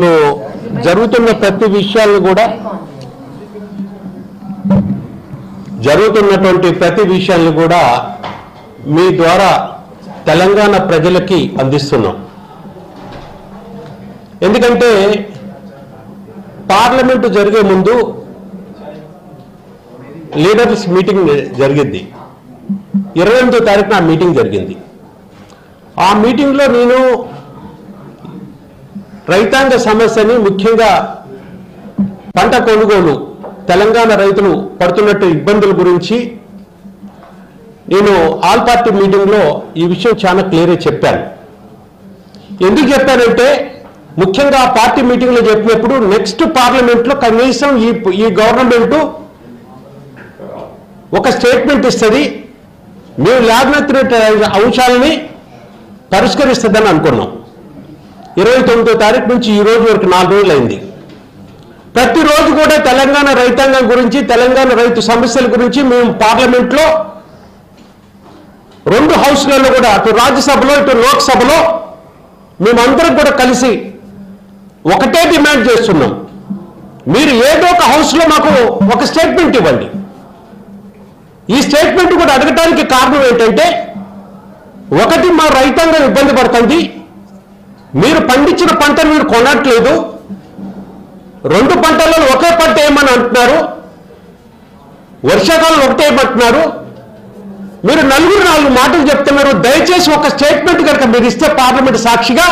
జరుగుతున్న ప్రతి విషయాలను కూడా జరుగుతున్నటువంటి ప్రతి విషయాలను కూడా మీ ద్వారా తెలంగాణ ప్రజలకి అందిస్తున్నాం ఎందుకంటే పార్లమెంటు జరిగే ముందు లీడర్స్ మీటింగ్ జరిగింది ఇరవై ఎనిమిదో తారీఖున ఆ మీటింగ్ జరిగింది ఆ మీటింగ్లో నేను రైతాంగ సమస్యని ముఖ్యంగా పంట కొనుగోలు తెలంగాణ రైతులు పడుతున్నట్టు ఇబ్బందుల గురించి నేను ఆల్ పార్టీ మీటింగ్లో ఈ విషయం చాలా క్లియర్గా చెప్పాను ఎందుకు చెప్పానంటే ముఖ్యంగా ఆ పార్టీ మీటింగ్లో చెప్పినప్పుడు నెక్స్ట్ పార్లమెంట్లో కనీసం ఈ ఈ గవర్నమెంట్ ఒక స్టేట్మెంట్ ఇస్తుంది మేము లేవనెత్తిన అంశాలని పరిష్కరిస్తుందని అనుకున్నాం ఇరవై తొమ్మిదో తారీఖు నుంచి ఈ రోజు వరకు నాలుగు రోజులు అయింది ప్రతిరోజు కూడా తెలంగాణ రైతాంగం గురించి తెలంగాణ రైతు సమస్యల గురించి మేము పార్లమెంట్లో రెండు హౌస్లలో కూడా అటు రాజ్యసభలో ఇటు లోక్సభలో మేమందరం కూడా కలిసి ఒకటే డిమాండ్ చేస్తున్నాం మీరు ఏదో ఒక హౌస్లో మాకు ఒక స్టేట్మెంట్ ఇవ్వండి ఈ స్టేట్మెంట్ కూడా అడగటానికి కారణం ఏంటంటే ఒకటి మా రైతాంగం ఇబ్బంది పడుతుంది మీరు పండించిన పంటను మీరు కొనట్లేదు రెండు పంటలలో ఒకే పంట ఏమని అంటున్నారు వర్షాకాలం ఒకటే ఏమంటున్నారు మీరు నలుగురు నాలుగు మాటలు చెప్తున్నారు దయచేసి ఒక స్టేట్మెంట్ కనుక మీరు ఇస్తే పార్లమెంట్ సాక్షిగా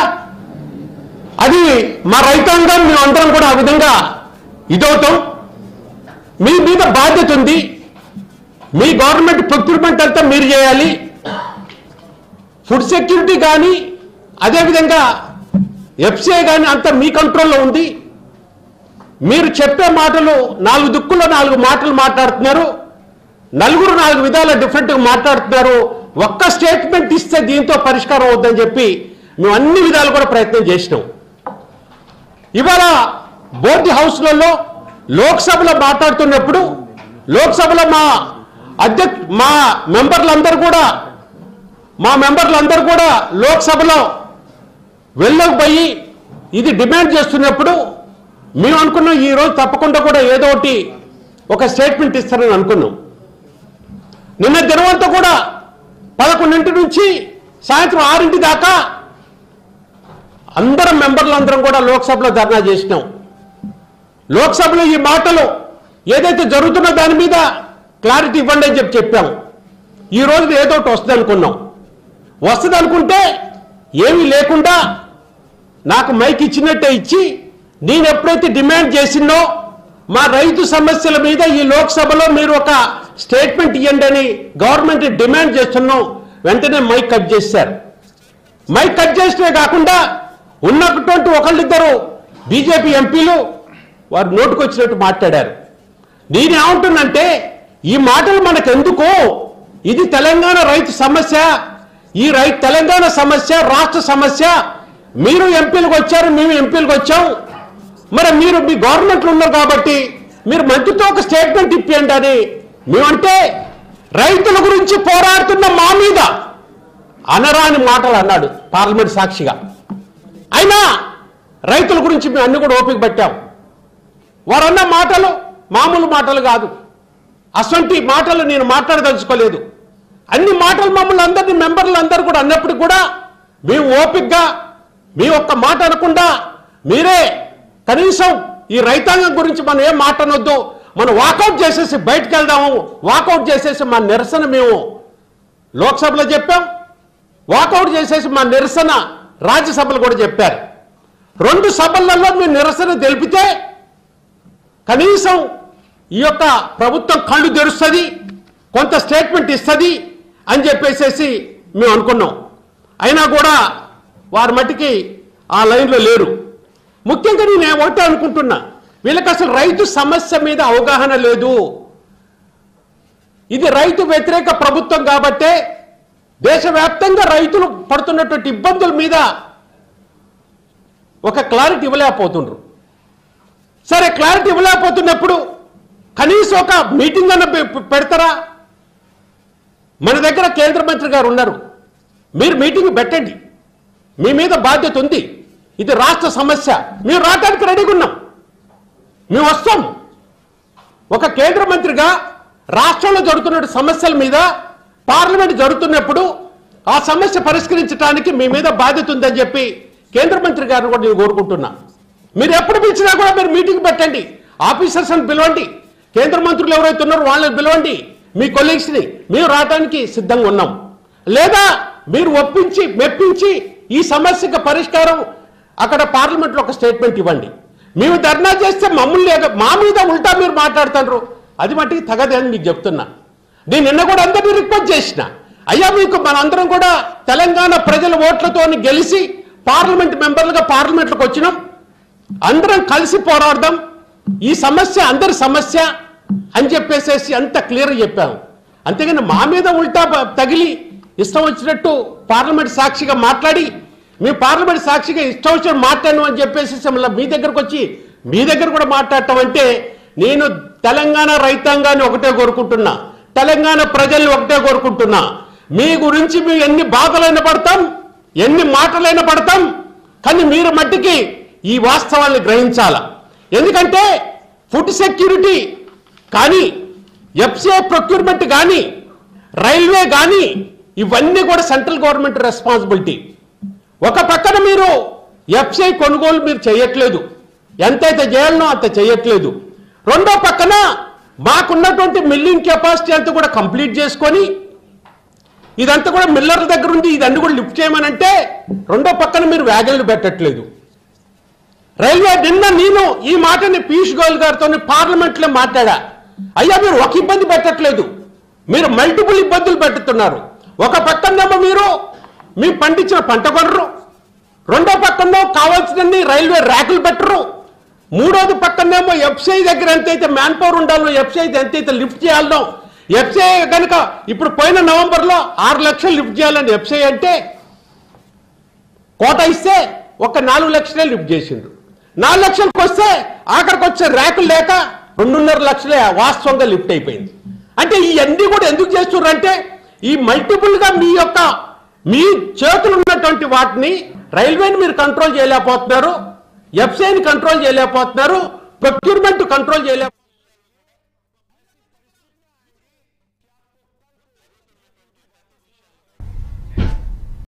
అది మా రైతాంగం మేము అందరం కూడా ఆ విధంగా ఇదవుతాం మీ మీద బాధ్యత ఉంది మీ గవర్నమెంట్ ప్రొక్యూర్మెంట్ అంతా మీరు చేయాలి ఫుడ్ సెక్యూరిటీ కానీ అదేవిధంగా ఎఫ్సిఐ కానీ అంతా మీ కంట్రోల్లో ఉంది మీరు చెప్పే మాటలు నాలుగు దిక్కుల్లో నాలుగు మాటలు మాట్లాడుతున్నారు నలుగురు నాలుగు విధాల డిఫరెంట్గా మాట్లాడుతున్నారు ఒక్క స్టేట్మెంట్ ఇస్తే దీంతో పరిష్కారం అవుద్దని చెప్పి మేము అన్ని విధాలు కూడా ప్రయత్నం చేసినాం ఇవాళ బోర్డు హౌస్లలో లోక్సభలో మాట్లాడుతున్నప్పుడు లోక్సభలో మా అధ్యక్ష మా మెంబర్లందరూ కూడా మా మెంబర్లందరూ కూడా లోక్సభలో వెళ్ళకపోయి ఇది డిమాండ్ చేస్తున్నప్పుడు మేము అనుకున్నాం ఈ రోజు తప్పకుండా కూడా ఏదో ఒకటి ఒక స్టేట్మెంట్ ఇస్తారని అనుకున్నాం నిన్న దినవంతా కూడా పదకొండింటి నుంచి సాయంత్రం ఆరింటి దాకా అందరం మెంబర్లందరం కూడా లోక్సభలో ధర్నా చేసినాం లోక్సభలో ఈ మాటలు ఏదైతే జరుగుతున్న దాని మీద క్లారిటీ ఇవ్వండి అని చెప్పి చెప్పాము ఈ రోజు ఏదో ఒకటి వస్తుంది అనుకున్నాం వస్తుంది అనుకుంటే ఏమీ లేకుండా నాకు మైక్ ఇచ్చినట్టే ఇచ్చి నేను ఎప్పుడైతే డిమాండ్ చేసినో మా రైతు సమస్యల మీద ఈ లోక్సభలో మీరు ఒక స్టేట్మెంట్ ఇవ్వండి అని గవర్నమెంట్ డిమాండ్ చేస్తున్నాం వెంటనే మైక్ కట్ చేశారు మైక్ కట్ చేసినే కాకుండా ఉన్నటువంటి ఒకళ్ళిద్దరు బీజేపీ ఎంపీలు వారు నోటుకొచ్చినట్టు మాట్లాడారు నేనేమంటున్నంటే ఈ మాటలు మనకెందుకు ఇది తెలంగాణ రైతు సమస్య ఈ రైతు తెలంగాణ సమస్య రాష్ట్ర సమస్య మీరు ఎంపీలకు వచ్చారు మేము ఎంపీలకు వచ్చాం మరి మీరు మీ గవర్నమెంట్లో ఉన్నారు కాబట్టి మీరు మంత్రితో ఒక స్టేట్మెంట్ ఇప్పియండి అని మేమంటే రైతుల గురించి పోరాడుతున్న మా మీద అనరాని మాటలు అన్నాడు పార్లమెంట్ సాక్షిగా అయినా రైతుల గురించి మేము అన్ని కూడా ఓపిక పెట్టాం వారన్న మాటలు మామూలు మాటలు కాదు అసంటి మాటలు నేను మాట్లాడదలుచుకోలేదు అన్ని మాటలు మమ్మల్ని అందరినీ మెంబర్లు అందరూ కూడా అన్నప్పుడు కూడా మేము ఓపికగా మీ ఒక్క మాట అనకుండా మీరే కనీసం ఈ రైతాంగం గురించి మనం ఏం మాట్లాడొద్దు మనం వాకౌట్ చేసేసి బయటకు వెళ్దాము వాకౌట్ చేసేసి మా నిరసన మేము లోక్సభలో చెప్పాం వాకౌట్ చేసేసి మా నిరసన రాజ్యసభలో కూడా చెప్పారు రెండు సభలలో మీరు నిరసన తెలిపితే కనీసం ఈ యొక్క ప్రభుత్వం కళ్ళు తెరుస్తుంది కొంత స్టేట్మెంట్ ఇస్తుంది అని చెప్పేసేసి మేము అనుకున్నాం అయినా కూడా వారి మట్టికి ఆ లైన్లో లేరు ముఖ్యంగా నేను ఒకటే అనుకుంటున్నా వీళ్ళకి అసలు రైతు సమస్య మీద అవగాహన లేదు ఇది రైతు వ్యతిరేక ప్రభుత్వం కాబట్టే దేశవ్యాప్తంగా రైతులు పడుతున్నటువంటి ఇబ్బందుల మీద ఒక క్లారిటీ ఇవ్వలేకపోతుండ్రు సరే క్లారిటీ ఇవ్వలేకపోతున్నప్పుడు కనీసం ఒక మీటింగ్ అన్న పె- పెడతారా మన దగ్గర కేంద్ర మంత్రి గారు ఉన్నారు మీరు మీటింగ్ పెట్టండి మీ మీద బాధ్యత ఉంది ఇది రాష్ట్ర సమస్య మేము రావడానికి రెడీగా ఉన్నాం మేము వస్తాం ఒక కేంద్ర మంత్రిగా రాష్ట్రంలో జరుగుతున్న సమస్యల మీద పార్లమెంట్ జరుగుతున్నప్పుడు ఆ సమస్య పరిష్కరించడానికి మీ మీద బాధ్యత ఉందని చెప్పి కేంద్ర మంత్రి గారిని కూడా నేను కోరుకుంటున్నా మీరు ఎప్పుడు పిలిచినా కూడా మీరు మీటింగ్ పెట్టండి ఆఫీసర్స్ అని పిలవండి కేంద్ర మంత్రులు ఎవరైతే ఉన్నారో వాళ్ళని పిలవండి మీ కొలీగ్స్ని మేము రావడానికి సిద్ధంగా ఉన్నాం లేదా మీరు ఒప్పించి మెప్పించి ఈ సమస్యకు పరిష్కారం అక్కడ పార్లమెంట్లో ఒక స్టేట్మెంట్ ఇవ్వండి మేము ధర్నా చేస్తే మమ్మల్ని ఎగ- మా మీద ఉల్టా మీరు మాట్లాడుతున్నారు అది మట్టికి తగదే అని మీకు చెప్తున్నా నేను నిన్న కూడా అందరినీ రిక్వెస్ట్ చేసిన అయ్యా మీకు మనందరం కూడా తెలంగాణ ప్రజల ఓట్లతో గెలిచి పార్లమెంట్ మెంబర్లుగా పార్లమెంట్లోకి వచ్చినాం అందరం కలిసి పోరాడదాం ఈ సమస్య అందరి సమస్య అని చెప్పేసేసి అంత క్లియర్ చెప్పాము అంతేగాని మా మీద ఉల్టా బ- తగిలి ఇష్టం వచ్చినట్టు పార్లమెంట్ సాక్షిగా మాట్లాడి మీ పార్లమెంట్ సాక్షిగా ఇష్టం వచ్చినట్టు మాట్లాడను అని చెప్పేసి మళ్ళీ మీ దగ్గరకు వచ్చి మీ దగ్గర కూడా మాట్లాడటం అంటే నేను తెలంగాణ రైతాంగాన్ని ఒకటే కోరుకుంటున్నా తెలంగాణ ప్రజల్ని ఒకటే కోరుకుంటున్నా మీ గురించి మేము ఎన్ని బాధలైనా పడతాం ఎన్ని మాటలైనా పడతాం కానీ మీరు మట్టికి ఈ వాస్తవాన్ని గ్రహించాల ఎందుకంటే ఫుడ్ సెక్యూరిటీ కానీ ఎఫ్సిఐ ప్రొక్యూర్మెంట్ కానీ రైల్వే కానీ ఇవన్నీ కూడా సెంట్రల్ గవర్నమెంట్ రెస్పాన్సిబిలిటీ ఒక పక్కన మీరు ఎఫ్సిఐ కొనుగోలు మీరు చేయట్లేదు ఎంతైతే చేయాలనో అంత చేయట్లేదు రెండో పక్కన మాకున్నటువంటి మిల్లింగ్ కెపాసిటీ అంతా కూడా కంప్లీట్ చేసుకొని ఇదంతా కూడా మిల్లర్ల దగ్గర ఉంది ఇదన్నీ కూడా లిఫ్ట్ చేయమనంటే రెండో పక్కన మీరు వ్యాగన్లు పెట్టట్లేదు రైల్వే నిన్న నేను ఈ మాటని పీయూష్ గోయల్ గారితో పార్లమెంట్లో మాట్లాడా అయ్యా మీరు ఒక ఇబ్బంది పెట్టట్లేదు మీరు మల్టిపుల్ ఇబ్బందులు పెట్టుతున్నారు ఒక పక్కనేమో మీరు మీ పండించిన పంట కొనరు రెండో పక్కనో కావాల్సినన్ని రైల్వే ర్యాకులు పెట్టరు మూడోది పక్కనేమో ఎఫ్సిఐ దగ్గర ఎంతైతే మ్యాన్ పవర్ ఉండాలో ఎఫ్సిఐ ఎంతైతే లిఫ్ట్ చేయాలనో ఎఫ్సిఐ కనుక ఇప్పుడు పోయిన నవంబర్లో ఆరు లక్షలు లిఫ్ట్ చేయాలని ఎఫ్సిఐ అంటే కోట ఇస్తే ఒక నాలుగు లక్షలే లిఫ్ట్ చేసిండ్రు నాలుగు లక్షలకు వస్తే ఆఖరికి వచ్చే ర్యాకులు లేక రెండున్నర లక్షలే వాస్తవంగా లిఫ్ట్ అయిపోయింది అంటే ఇవన్నీ కూడా ఎందుకు చేస్తున్నారంటే ఈ మల్టిపుల్ గా మీ యొక్క మీ చేతులు ఉన్నటువంటి వాటిని రైల్వేని మీరు కంట్రోల్ చేయలేకపోతున్నారు ఎఫ్సీఐని కంట్రోల్ చేయలేకపోతున్నారు ప్రొక్యూర్మెంట్ కంట్రోల్ చేయలేకపోతున్నారు